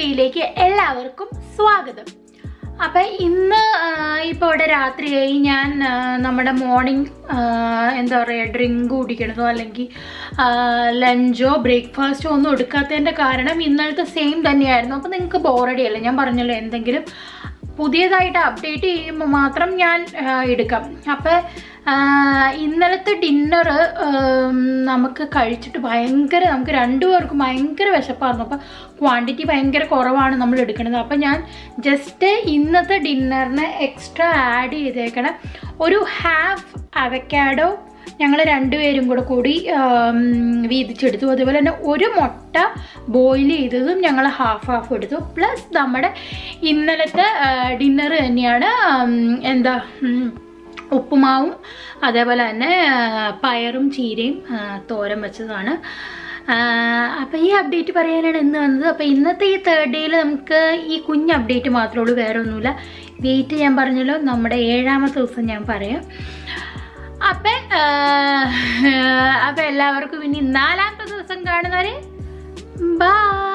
വീഡിയോയിലേക്ക് എല്ലാവർക്കും സ്വാഗതം അപ്പം ഇന്ന് ഇപ്പോൾ ഇവിടെ രാത്രിയായി ഞാൻ ആ, നമ്മുടെ മോർണിംഗ് എന്താ പറയുക ഡ്രിങ്ക് കുടിക്കണതോ അല്ലെങ്കിൽ ലഞ്ചോ ബ്രേക്ക്ഫാസ്റ്റോ ഒന്നും എടുക്കാത്തതിൻ്റെ കാരണം ഇന്നലത്തെ സെയിം തന്നെയായിരുന്നു അപ്പം നിങ്ങൾക്ക് ബോറടി അല്ല ഞാൻ പറഞ്ഞല്ലോ എന്തെങ്കിലും പുതിയതായിട്ട് അപ്ഡേറ്റ് ചെയ്യുമ്പോൾ മാത്രം ഞാൻ ആ, എടുക്കാം അപ്പം ഇന്നലത്തെ ഡിന്നർ നമുക്ക് കഴിച്ചിട്ട് ഭയങ്കര നമുക്ക് രണ്ടുപേർക്കും ഭയങ്കര വിശപ്പായിരുന്നു അപ്പം ക്വാണ്ടിറ്റി ഭയങ്കര കുറവാണ് നമ്മൾ എടുക്കുന്നത് അപ്പം ഞാൻ ജസ്റ്റ് ഇന്നത്തെ ഡിന്നറിന് എക്സ്ട്രാ ആഡ് ചെയ്തേക്കണം ഒരു ഹാഫ് അവക്കാഡോ ഞങ്ങൾ രണ്ടുപേരും കൂടെ കൂടി ആം, വീതിച്ചെടുത്തു അതുപോലെ തന്നെ ഒരു മുട്ട ബോയിൽ ചെയ്തതും ഞങ്ങൾ ഹാഫ് ഹാഫ് എടുത്തു പ്ലസ് നമ്മുടെ ഇന്നലത്തെ ഡിന്നർ തന്നെയാണ് ആം, എന്താ ഉം, ഉപ്പുമാവും അതേപോലെ തന്നെ ആ, പയറും ചീരയും ആ, തോരൻ വെച്ചതാണ് അപ്പോൾ ഈ അപ്ഡേറ്റ് പറയാനാണ് ഇന്ന് വന്നത് അപ്പോൾ ഇന്നത്തെ ഈ തേർഡ് ഡേയിൽ നമുക്ക് ഈ കുഞ്ഞ് അപ്ഡേറ്റ് മാത്രമേ ഉള്ളൂ വേറെ ഒന്നുമില്ല വെയിറ്റ് ഞാൻ പറഞ്ഞല്ലോ നമ്മുടെ ഏഴാമത്തെ ദിവസം ഞാൻ പറയാം അപ്പം അപ്പം എല്ലാവർക്കും ഇനി നാലാമത്തെ ദിവസം കാണുന്നവരെ ബൈ